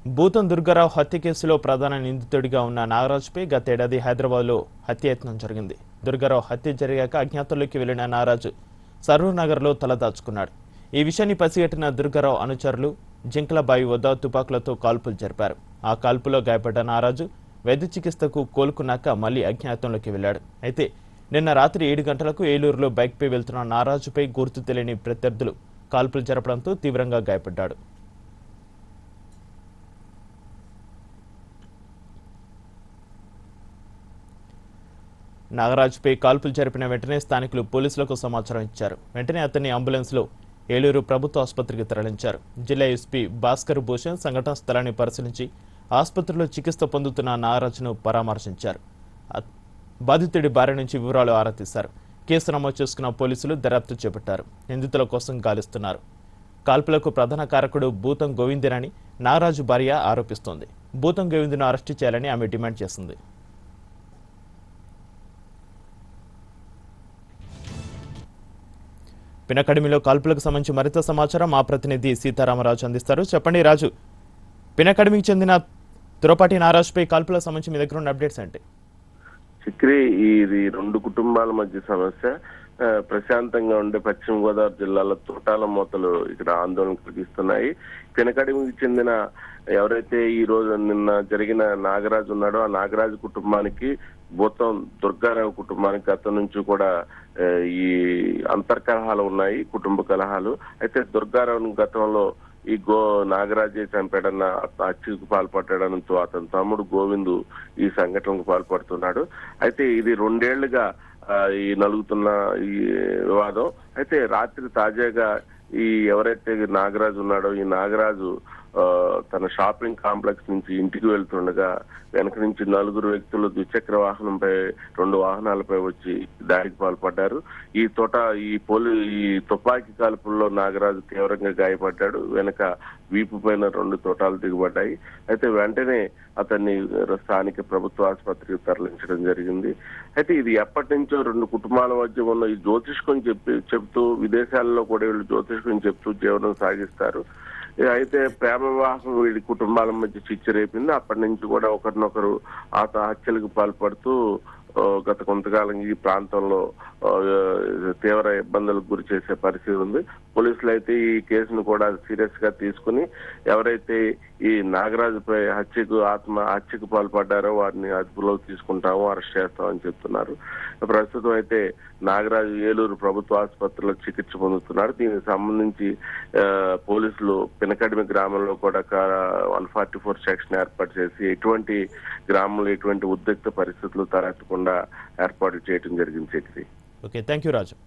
భూతం దుర్గారావు హత్య కేసులో ప్రధాన నిందితుడిగా ఉన్న నాగరాజుపై గతేడాది హైదరాబాద్లో హత్యయత్నం జరిగింది దుర్గారావు హత్య జరిగాక అజ్ఞాతంలోకి వెళ్లిన నాగరాజు సరూర్ నగర్లో తలదాచుకున్నాడు ఈ విషయాన్ని పసిగట్టిన దుర్గారావు అనుచరులు జింకలబాయి వద్ద తుపాకులతో కాల్పులు జరిపారు ఆ కాల్పులో గాయపడ్డ నారాజు వైద్య చికిత్సకు కోలుకున్నాక మళ్లీ అజ్ఞాతంలోకి వెళ్లాడు అయితే నిన్న రాత్రి ఏడు గంటలకు ఏలూరులో బైక్పై వెళ్తున్న నారాజుపై గుర్తు తెలియని ప్రత్యర్థులు కాల్పులు జరపడంతో తీవ్రంగా గాయపడ్డాడు నాగరాజుపై కాల్పులు జరిపిన వెంటనే స్థానికులు పోలీసులకు సమాచారం ఇచ్చారు వెంటనే అతన్ని అంబులెన్స్లో ఏలూరు ప్రభుత్వ ఆసుపత్రికి తరలించారు జిల్లా ఎస్పీ భాస్కర్ భూషణ్ సంఘటన స్థలాన్ని పరిశీలించి ఆసుపత్రిలో చికిత్స పొందుతున్న నాగరాజును పరామర్శించారు అ- బాధితుడి భార్య నుంచి వివరాలు ఆరా తీశారు కేసు నమోదు చేసుకున్న పోలీసులు దర్యాప్తు చేపట్టారు నిందితుల కోసం గాలిస్తున్నారు కాల్పులకు ప్రధాన కారకుడు భూతం గోవిందేనని నాగరాజు భార్య ఆరోపిస్తోంది భూతం గోవిందును అరెస్టు చేయాలని ఆమె డిమాండ్ చేసింది పినకడిమిలో కాల్పులకు సంబంధించి మరింత సమాచారం మా ప్రతినిధి సీతారామరాజు అందిస్తారు చెప్పండి రాజు పినకడిమికి చెందిన తురపాటి నారాజుపై కాల్పులకు సంబంధించి మీ దగ్గర ఉన్న అప్డేట్స్ ఏంటి చిక్రి ఇది రెండు కుటుంబాల మధ్య సమస్య ఆ, ప్రశాంతంగా ఉండే పశ్చిమ గోదావరి జిల్లాలో తోటాల మూతలు ఇక్కడ ఆందోళన కలిగిస్తున్నాయి పినకడిమికి చెందిన ఎవరైతే ఈ రోజు నిన్న జరిగిన నాగరాజు ఉన్నాడో ఆ నాగరాజు కుటుంబానికి భూతం దుర్గారావు కుటుంబానికి గత నుంచి కూడా ఆ, ఈ అంతర్కలహాలు ఉన్నాయి కుటుంబ కలహాలు అయితే దుర్గారావుని గతంలో ఈ గో నాగరాజే చంపాడన్న హత్యకు పాల్పడ్డాడనంతో అతని తమ్ముడు గోవిందు ఈ సంఘటనకు పాల్పడుతున్నాడు అయితే ఇది రెండేళ్లుగా ఆ, ఈ నలుగుతున్న ఈ వివాదం అయితే రాత్రి తాజాగా ఈ ఎవరైతే నాగరాజు ఉన్నాడో ఈ నాగరాజు ఆ, తన షాపింగ్ కాంప్లెక్స్ నుంచి ఇంటికి వెళ్తుండగా వెనక నుంచి నలుగురు వ్యక్తులు ద్విచక్ర వాహనంపై రెండు వాహనాలపై వచ్చి దాడికి పాల్పడ్డారు ఈ తోట ఈ పోలీ ఈ తుపాకీ కాల్పుల్లో నాగరాజు తీవ్రంగా గాయపడ్డాడు వెనక వీపు పైన రెండు తోటాలు దిగబడ్డాయి అయితే వెంటనే అతన్ని స్థానిక ప్రభుత్వ ఆసుపత్రికి తరలించడం జరిగింది అయితే ఇది ఎప్పటి నుంచో రెండు కుటుంబాల మధ్య ఉన్న ఈ జ్యోతిష్కం చెప్పి చెప్తూ విదేశాల్లో కూడా వీళ్ళు జ్యోతిష్కం చెప్తూ జీవనం సాగిస్తారు అయితే ప్రేమ వివాహం వీడి కుటుంబాల మధ్య చిచ్చు రేపింది అప్పటి నుంచి కూడా ఒకరినొకరు ఆత హత్యలకు పాల్పడుతూ ఆ, గత కొంతకాలం ఈ ప్రాంతంలో ఆ, తీవ్ర ఇబ్బందులకు గురి చేసే పరిస్థితి ఉంది పోలీసులు అయితే ఈ కేసును కూడా సీరియస్ గా తీసుకుని ఎవరైతే ఈ నాగరాజుపై హత్యకు ఆత్మ హత్యకు పాల్పడ్డారో వారిని అదుపులోకి తీసుకుంటాము అరెస్ట్ చేస్తామని చెప్తున్నారు ప్రస్తుతం అయితే నాగరాజు ఏలూరు ప్రభుత్వ ఆసుపత్రిలో చికిత్స పొందుతున్నారు దీనికి సంబంధించి ఆ, పోలీసులు పినకడిమి గ్రామంలో కూడా వన్ ఫార్టీ ఫోర్ సెక్షన్ ఏర్పాటు చేసి ఎటువంటి గ్రామంలో ఎటువంటి ఉద్రిక్త పరిస్థితులు తలెత్తకుండా ఏర్పాటు చేయడం జరిగింది Chakri okay thank you Raju